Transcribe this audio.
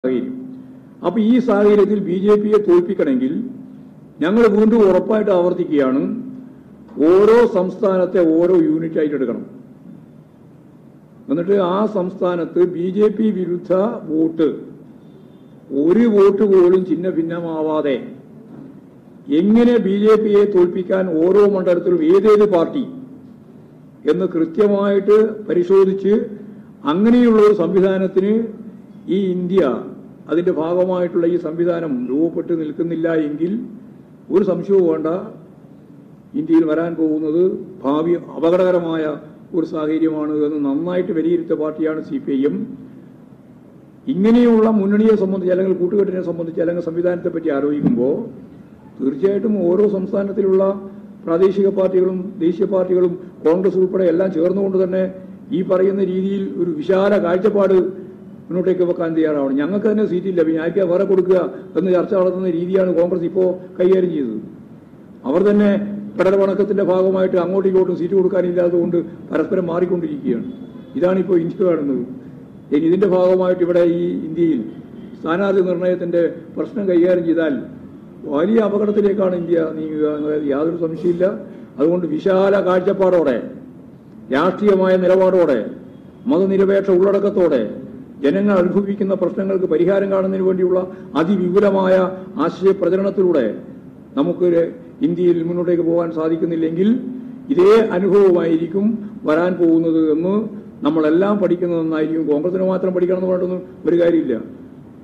സാഹചര്യം അപ്പൊ ഈ സാഹചര്യത്തിൽ ബി ജെ പിയെ തോൽപ്പിക്കണമെങ്കിൽ ഞങ്ങൾ വീണ്ടും ഉറപ്പായിട്ട് ആവർത്തിക്കുകയാണ് ഓരോ സംസ്ഥാനത്തെ ഓരോ യൂണിറ്റ് ആയിട്ട് എടുക്കണം എന്നിട്ട് ആ സംസ്ഥാനത്ത് ബി ജെ പി വിരുദ്ധ വോട്ട് ഒരു വോട്ട് പോലും ചിഹ്ന ഭിന്നമാവാതെ എങ്ങനെ ബി ജെ പിയെ തോൽപ്പിക്കാൻ ഓരോ മണ്ഡലത്തിലും ഏതേത് പാർട്ടി എന്ന് കൃത്യമായിട്ട് പരിശോധിച്ച് അങ്ങനെയുള്ള ഒരു സംവിധാനത്തിന് ഈ ഇന്ത്യ അതിന്റെ ഭാഗമായിട്ടുള്ള ഈ സംവിധാനം രൂപപ്പെട്ട് നിൽക്കുന്നില്ല എങ്കിൽ ഒരു സംശയവും വേണ്ട ഇന്ത്യയിൽ വരാൻ പോകുന്നത് ഭാവി അപകടകരമായ ഒരു സാഹചര്യമാണ് എന്ന് നന്നായിട്ട് വിലയിരുത്തിയ പാർട്ടിയാണ് സി പി ഐ എം ഇങ്ങനെയുള്ള മുന്നണിയെ സംബന്ധിച്ച് അല്ലെങ്കിൽ കൂട്ടുകെട്ടിനെ സംബന്ധിച്ച് അല്ലെങ്കിൽ സംവിധാനത്തെ പറ്റി ആലോചിക്കുമ്പോൾ തീർച്ചയായിട്ടും ഓരോ സംസ്ഥാനത്തിലുള്ള പ്രാദേശിക പാർട്ടികളും ദേശീയ പാർട്ടികളും കോൺഗ്രസ് ഉൾപ്പെടെ എല്ലാം ചേർന്നുകൊണ്ട് തന്നെ ഈ പറയുന്ന രീതിയിൽ ഒരു വിശാല കാഴ്ചപ്പാട് മുന്നോട്ടേക്ക് വെക്കാൻ തയ്യാറാവണം ഞങ്ങൾക്ക് തന്നെ സീറ്റില്ല പിന്നെ ആർക്കാ വേറെ കൊടുക്കുക എന്ന് ചർച്ച നടത്തുന്ന രീതിയാണ് കോൺഗ്രസ് ഇപ്പോൾ കൈകാര്യം ചെയ്തത് അവർ തന്നെ കടലവണക്കത്തിന്റെ ഭാഗമായിട്ട് അങ്ങോട്ടും ഇങ്ങോട്ടും സീറ്റ് കൊടുക്കാനില്ലാത്തതുകൊണ്ട് പരസ്പരം മാറിക്കൊണ്ടിരിക്കുകയാണ് ഇതാണ് ഇപ്പോൾ ഇന്ത്യ കാണുന്നത് ഇനി ഇതിന്റെ ഭാഗമായിട്ട് ഇവിടെ ഈ ഇന്ത്യയിൽ സ്ഥാനാർത്ഥി നിർണയത്തിന്റെ പ്രശ്നം കൈകാര്യം ചെയ്താൽ വലിയ അപകടത്തിലേക്കാണ് ഇന്ത്യ നീങ്ങുക എന്നത് യാതൊരു സംശയമില്ല അതുകൊണ്ട് വിശാല കാഴ്ചപ്പാടോടെ രാഷ്ട്രീയമായ നിലപാടോടെ മതനിരപേക്ഷ ഉള്ളടക്കത്തോടെ ജനങ്ങൾ അനുഭവിക്കുന്ന പ്രശ്നങ്ങൾക്ക് പരിഹാരം കാണുന്നതിന് വേണ്ടിയുള്ള അതിവിപുലമായ ആശയ പ്രചരണത്തിലൂടെ നമുക്ക് ഇന്ത്യയിൽ മുന്നോട്ടേക്ക് പോകാൻ സാധിക്കുന്നില്ലെങ്കിൽ ഇതേ അനുഭവമായിരിക്കും വരാൻ പോകുന്നത് എന്ന് നമ്മളെല്ലാം പഠിക്കുന്നതെന്നായിരിക്കും കോൺഗ്രസിന് മാത്രം പഠിക്കണം എന്ന് പറഞ്ഞിട്ടൊന്നും ഒരു കാര്യമില്ല